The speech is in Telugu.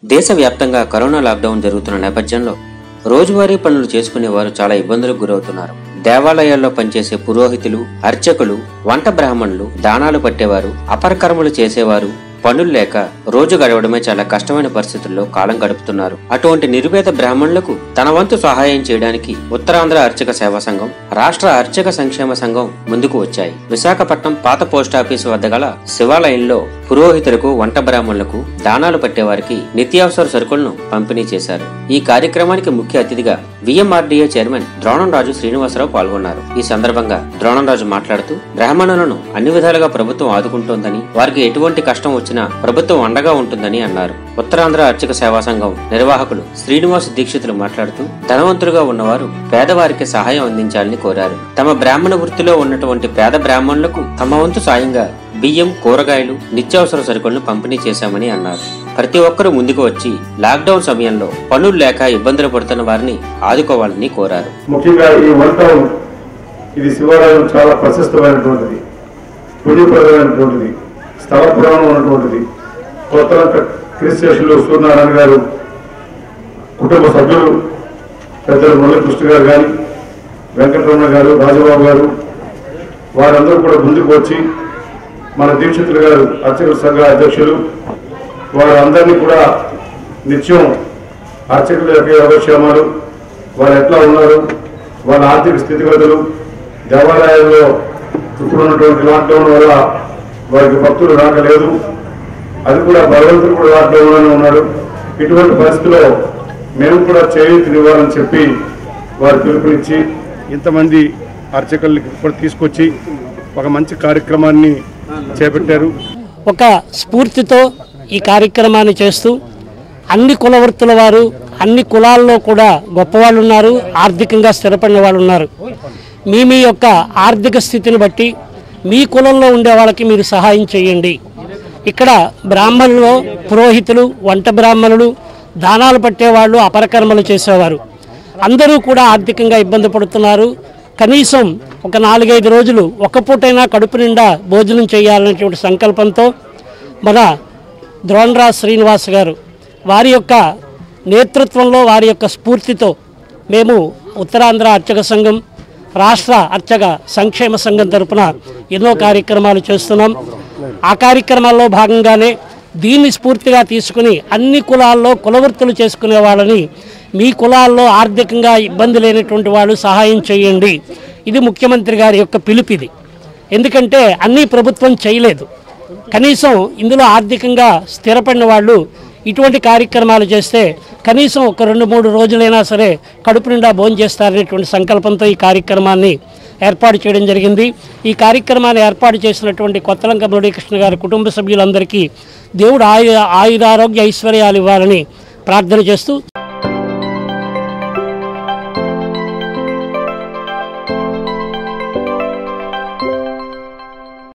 దేశవ్యాప్తంగా కరోనా లాక్డౌన్ జరుగుతున్న నేపథ్యంలో రోజువారీ పనులు చేసుకునే వారు చాలా ఇబ్బందులకు గురవుతున్నారు దేవాలయాల్లో పనిచేసే పురోహితులు అర్చకులు వంట బ్రాహ్మణులు దానాలు పట్టేవారు అపరకర్మలు చేసేవారు పనులు లేక రోజు గడవడమే చాలా కష్టమైన పరిస్థితుల్లో కాలం గడుపుతున్నారు అటువంటి నిరుపేద బ్రాహ్మణులకు తన వంతు సహాయం చేయడానికి ఉత్తరాంధ్ర అర్చక సేవా సంఘం రాష్ట్ర అర్చక సంక్షేమ సంఘం ముందుకు వచ్చాయి విశాఖపట్నం పాత పోస్టాఫీసు వద్ద గల శివాలయంలో పురోహితులకు వంట బ్రాహ్మణులకు దానాలు పట్టేవారికి నిత్యావసర సరుకులను పంపిణీ చేశారు ఈ కార్యక్రమానికి ముఖ్య అతిథిగా విఎంఆర్డీఏ చైర్మన్ ద్రోణంరాజు శ్రీనివాసరావు పాల్గొన్నారు ఈ సందర్భంగా ద్రోణంరాజు మాట్లాడుతూ బ్రాహ్మణులను అన్ని విధాలుగా ప్రభుత్వం ఆదుకుంటోందని వారికి ఎటువంటి కష్టం వచ్చినా ప్రభుత్వం అండగా ఉంటుందని అన్నారు ఉత్తరాంధ్ర అర్చక సేవా సంఘం నిర్వాహకులు శ్రీనివాస్ దీక్షితులు మాట్లాడుతూ ధనవంతులుగా ఉన్నవారు పేదవారికి సహాయం అందించాలని కోరారు తమ బ్రాహ్మణ వృత్తిలో ఉన్నటువంటి పేద బ్రాహ్మణులకు తమ వంతు సాయంగా బియ్యం కూరగాయలు నిత్యావసర సరుకులను పంపిణీ చేశామని అన్నారు ప్రతి ఒక్కరూ ముందుకు వచ్చి లాక్డౌన్ సమయంలో పనులు లేక ఇబ్బందులు పడుతున్న వారిని ఆదుకోవాలని కోరారు ముఖ్యంగా ఈ వన్ టౌన్ ఇది శివాలయం చాలా ప్రశస్తమైనటువంటిది పుణ్యప్రదమైనటువంటిది స్థల పురాణం ఉన్నటువంటిది కొత్త క్రిస్టేషన్లో సూర్యనారాయణ గారు కుటుంబ సభ్యులు పెద్దలు మురళీకృష్ణ గారు కానీ వెంకటరమణ గారు రాజబాబు గారు వారందరూ కూడా ముందుకు వచ్చి మన దీక్షితులు గారు అర్చకుల సంఘ అధ్యక్షులు వారందరినీ కూడా నిత్యం అర్చకుల యొక్క యోగక్షేమాలు వాళ్ళు ఎట్లా ఉన్నారు వాళ్ళ ఆర్థిక స్థితిగతులు దేవాలయాల్లో ఇప్పుడున్నటువంటి లాక్డౌన్ వల్ల వారికి భక్తులు రాకలేదు అది కూడా భగవంతుడు కూడా లాక్డౌన్లోనే ఉన్నాడు ఇటువంటి పరిస్థితిలో మేము కూడా చేయూతనివ్వాలని చెప్పి వారు పిలుపునిచ్చి ఇంతమంది అర్చకుల్ని కూడా తీసుకొచ్చి ఒక మంచి కార్యక్రమాన్ని చేపట్టారు ఒక స్ఫూర్తితో ఈ కార్యక్రమాన్ని చేస్తూ అన్ని కుల వృత్తుల వారు అన్ని కులాల్లో కూడా గొప్పవాళ్ళు ఉన్నారు ఆర్థికంగా స్థిరపడిన వాళ్ళు ఉన్నారు మీ మీ యొక్క ఆర్థిక స్థితిని బట్టి మీ కులంలో ఉండే వాళ్ళకి మీరు సహాయం చేయండి ఇక్కడ బ్రాహ్మణులు పురోహితులు వంట బ్రాహ్మణులు దానాలు పట్టేవాళ్ళు అపరకర్మలు చేసేవారు అందరూ కూడా ఆర్థికంగా ఇబ్బంది పడుతున్నారు కనీసం ఒక నాలుగైదు రోజులు ఒక్క పూటైనా కడుపు నిండా భోజనం చేయాలనేటువంటి సంకల్పంతో మన ద్రోణరాజ్ శ్రీనివాస్ గారు వారి యొక్క నేతృత్వంలో వారి యొక్క స్ఫూర్తితో మేము ఉత్తరాంధ్ర అర్చక సంఘం రాష్ట్ర అర్చక సంక్షేమ సంఘం తరపున ఎన్నో కార్యక్రమాలు చేస్తున్నాం ఆ కార్యక్రమాల్లో భాగంగానే దీన్ని స్ఫూర్తిగా తీసుకుని అన్ని కులాల్లో కులవృత్తులు చేసుకునే వాళ్ళని మీ కులాల్లో ఆర్థికంగా ఇబ్బంది లేనటువంటి వాళ్ళు సహాయం చేయండి ఇది ముఖ్యమంత్రి గారి యొక్క పిలుపు ఇది ఎందుకంటే అన్నీ ప్రభుత్వం చేయలేదు కనీసం ఇందులో ఆర్థికంగా స్థిరపడిన వాళ్ళు ఇటువంటి కార్యక్రమాలు చేస్తే కనీసం ఒక రెండు మూడు రోజులైనా సరే కడుపు నిండా భోజనం చేస్తారనేటువంటి సంకల్పంతో ఈ కార్యక్రమాన్ని ఏర్పాటు చేయడం జరిగింది ఈ కార్యక్రమాన్ని ఏర్పాటు చేసినటువంటి కొత్తలంక మురళీకృష్ణ గారి కుటుంబ సభ్యులందరికీ దేవుడు ఆయు ఆయురారోగ్య ఐశ్వర్యాలు ఇవ్వాలని ప్రార్థన చేస్తూ